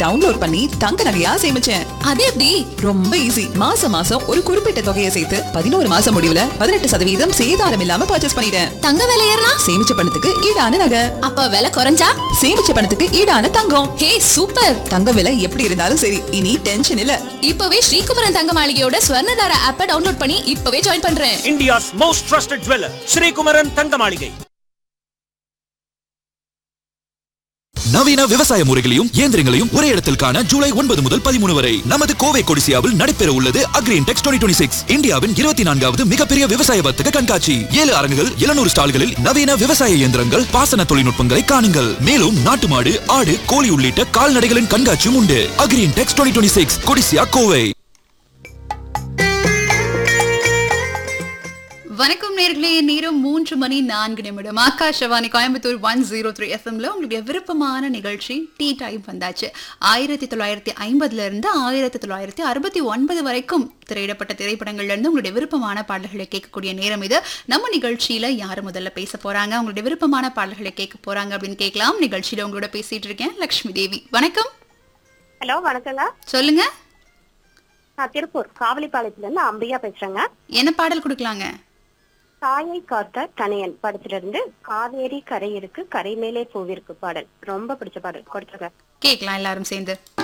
Download பண்ணி தங்க நகையா சேமிச்சேன் அது எப்படி ரொம்ப ஈஸி மாசம் மாசம் ஒரு குறிப்பிட்ட தொகையை சேர்த்து பதினோரு மாசம் முடிவுல பதினெட்டு சதவீதம் சேதாரம் இல்லாம பர்ச்சேஸ் பண்ணிட்டேன் தங்க விலை ஏறினா சேமிச்ச பணத்துக்கு ஈடான நகை அப்ப விலை குறைஞ்சா சேமிச்ச பணத்துக்கு ஈடான தங்கம் ஹே சூப்பர் தங்க விலை எப்படி இருந்தாலும் சரி இனி டென்ஷன் இல்ல இப்பவே ஸ்ரீகுமரன் தங்க மாளிகையோட ஸ்வர்ணதாரா ஆப்ப டவுன்லோட் பண்ணி இப்பவே ஜாயின் பண்றேன் India's most trusted jeweler, Sri Kumaran Thangamaligai. நவீன விவசாய முறைகளையும் இயந்திரங்களையும் ஒரே இடத்தில் காண ஜூலை ஒன்பது முதல் பதிமூணு வரை நமது கோவை கொடிசியாவில் நடைபெற உள்ளது அக்ரீன் டெக்ஸ் டுவெண்ட்டி சிக்ஸ் இந்தியாவின் இருபத்தி நான்காவது மிகப்பெரிய விவசாய வர்த்தக கண்காட்சி ஏழு அரங்குகள் எழுநூறு ஸ்டால்களில் நவீன விவசாய இயந்திரங்கள் பாசன தொழில்நுட்பங்களை காணுங்கள் மேலும் நாட்டு மாடு ஆடு கோழி உள்ளிட்ட கால்நடைகளின் கண்காட்சியும் உண்டு Agri Intex twenty six CODISSIA Kovai வணக்கம் நேர்களே நேரம் மூன்று மணி நான்கு நிமிடம் Akashvani Coimbatore one zero three எஃப்எம்ல உங்களுடைய விருப்பமான நிகழ்ச்சி டீ டைம் வந்தாச்சு ஆயிரத்தி தொள்ளாயிரத்தி ஐம்பதுல இருந்து ஆயிரத்தி தொள்ளாயிரத்தி அறுபத்தி ஒன்பது வரைக்கும் திரையிடப்பட்ட திரைப்படங்கள்ல இருந்து உங்களுடைய விருப்பமான பாடல்களை கேட்கக்கூடிய நேரம் இது நம்ம நிகழ்ச்சியில யாரு முதல்ல பேச போறாங்க உங்களுடைய விருப்பமான பாடல்களை கேட்க போறாங்க அப்படின்னு கேட்கலாம் நிகழ்ச்சியில உங்களோட பேசிட்டு இருக்கேன் லக்ஷ்மி தேவி வணக்கம் ஹலோ வணக்கங்க சொல்லுங்க நான் திருப்பூர் காவலிப்பாளையத்துல இருந்து அம்பிகா பேசுறேங்க என்ன பாடல் கொடுக்கலாங்க தாயை காத்த தனையன் படத்துல இருந்து காவேரி கரை இருக்கு கரை மேலே பூவிருக்கு பாடல் ரொம்ப பிடிச்ச பாடல் கொடுத்துருங்க கேட்கலாம் எல்லாரும் சேர்ந்து